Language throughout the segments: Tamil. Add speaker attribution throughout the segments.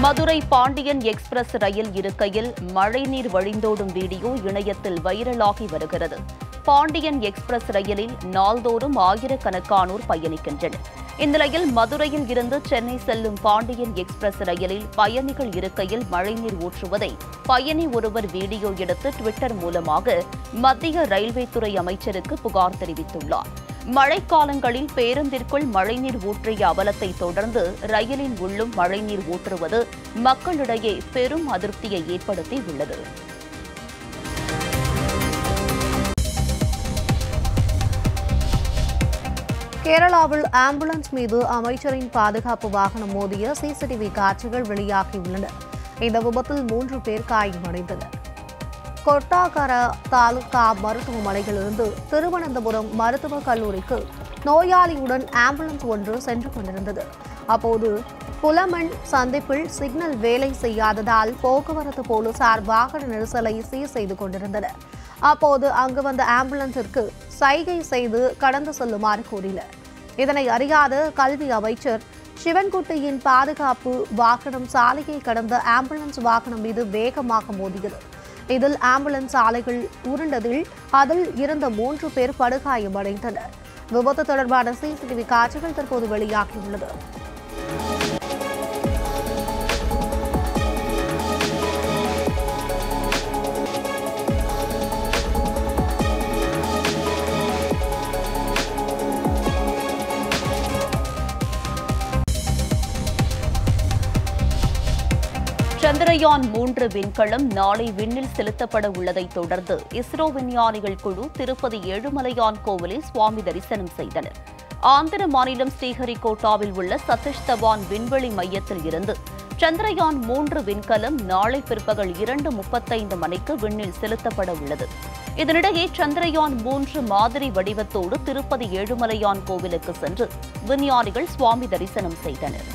Speaker 1: மதுரை பாண்டியன் எக்ஸ்பிரஸ் ரயில் இருக்கையில் மழைநீர் வழிந்தோடும் வீடியோ இணையத்தில் வைரலாகி வருகிறது பாண்டியன் எக்ஸ்பிரஸ் ரயிலில் நாள்தோறும் ஆயிரக்கணக்கானோர் பயணிக்கின்றனர் இந்நிலையில் மதுரையில் இருந்து சென்னை செல்லும் பாண்டியன் எக்ஸ்பிரஸ் ரயிலில் பயணிகள் இருக்கையில் மழைநீர் ஊற்றுவதை பயணி ஒருவர் வீடியோ எடுத்து டுவிட்டர் மூலமாக மத்திய ரயில்வே துறை அமைச்சருக்கு புகார் தெரிவித்துள்ளார் மழைக்காலங்களில் பேருந்திற்குள் மழைநீர் ஊற்றிய அவலத்தை தொடர்ந்து ரயிலின் உள்ளும் மழைநீர் ஊற்றுவது மக்களிடையே பெரும் அதிருப்தியை ஏற்படுத்தி உள்ளது
Speaker 2: கேரளாவில் ஆம்புலன்ஸ் மீது அமைச்சரின் பாதுகாப்பு வாகனம் மோதிய சிசிடிவி காட்சிகள் வெளியாகியுள்ளன இந்த விபத்தில் மூன்று பேர் காயமடைந்தனர் கொட்டாகர தாலுகா மருத்துவமனையிலிருந்து திருவனந்தபுரம் மருத்துவக் கல்லூரிக்கு நோயாளியுடன் ஆம்புலன்ஸ் ஒன்று சென்று கொண்டிருந்தது அப்போது புலமண் சந்திப்பில் சிக்னல் வேலை செய்யாததால் போக்குவரத்து போலீசார் வாகன நெரிசலை சீர் செய்து கொண்டிருந்தனர் அப்போது அங்கு வந்த ஆம்புலன்ஸிற்கு சைகை செய்து கடந்து செல்லுமாறு கூறினர் இதனை அறியாத கல்வி அமைச்சர் சிவன்குட்டியின் பாதுகாப்பு வாகனம் சாலையை கடந்த ஆம்புலன்ஸ் வாகனம் மீது வேகமாக மோதியது இதில் ஆம்புலன்ஸ் சாலைகள் உருண்டதில் அதில் இருந்த மூன்று பேர் படுகாயமடைந்தனர் விபத்து தொடர்பான சிசிடிவி காட்சிகள் தற்போது வெளியாகியுள்ளது
Speaker 1: சந்திரயான் மூன்று விண்கலம் நாளை விண்ணில் செலுத்தப்பட உள்ளதை தொடர்ந்து இஸ்ரோ விஞ்ஞானிகள் குழு திருப்பதி ஏழுமலையான் கோவிலில் சுவாமி தரிசனம் செய்தனர் ஆந்திர மாநிலம் ஸ்ரீஹரிகோட்டாவில் உள்ள சதீஷ் தவான் விண்வெளி மையத்தில் இருந்து சந்திரயான் மூன்று விண்கலம் நாளை பிற்பகல் இரண்டு முப்பத்தைந்து மணிக்கு விண்ணில் செலுத்தப்பட உள்ளது இதனிடையே சந்திரயான் மூன்று மாதிரி வடிவத்தோடு திருப்பதி ஏழுமலையான் கோவிலுக்கு சென்று விஞ்ஞானிகள் சுவாமி தரிசனம் செய்தனர்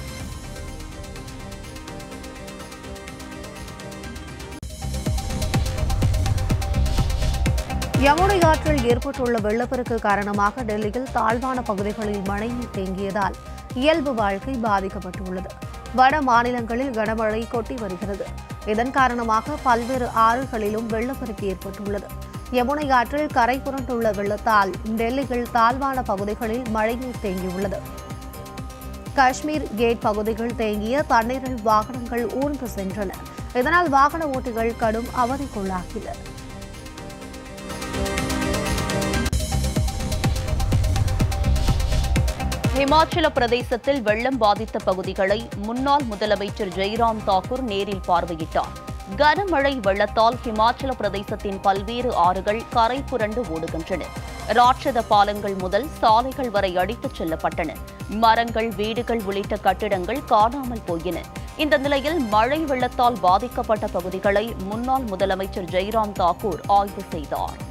Speaker 2: யமுனை ஆற்றில் ஏற்பட்டுள்ள வெள்ளப்பெருக்கு காரணமாக டெல்லியில் தாழ்வான பகுதிகளில் மழைநீர் தேங்கியதால் இயல்பு வாழ்க்கை பாதிக்கப்பட்டுள்ளது வட மாநிலங்களில் கனமழை கொட்டி வருகிறது இதன் காரணமாக பல்வேறு ஆறுகளிலும் வெள்ளப்பெருக்கு ஏற்பட்டுள்ளது யமுனை ஆற்றில் கரை புரண்டுள்ள வெள்ளத்தால் டெல்லியில் தாழ்வான பகுதிகளில் மழைநீர் தேங்கியுள்ளது காஷ்மீர் கேட் பகுதிகள் தேங்கிய தண்ணீரில் வாகனங்கள் ஊர்ந்து சென்றன இதனால் வாகன ஓட்டிகள் கடும் அவதிக்குள்ளாகினர்
Speaker 1: ஹிமாச்சல பிரதேசத்தில் வெள்ளம் பாதித்த பகுதிகளை முன்னாள் முதலமைச்சர் ஜெய்ராம் தாக்கூர் நேரில் பார்வையிட்டார் கனமழை வெள்ளத்தால் ஹிமாச்சல பிரதேசத்தின் பல்வேறு ஆறுகள் கரை புரண்டு ஓடுகின்றன ராட்சத பாலங்கள் முதல் சாலைகள் வரை அடித்துச் செல்லப்பட்டன மரங்கள் வீடுகள் உள்ளிட்ட கட்டிடங்கள் காணாமல் போயின இந்த நிலையில் மழை வெள்ளத்தால் பாதிக்கப்பட்ட பகுதிகளை முன்னாள் முதலமைச்சர் ஜெய்ராம் தாக்கூர் ஆய்வு செய்தார்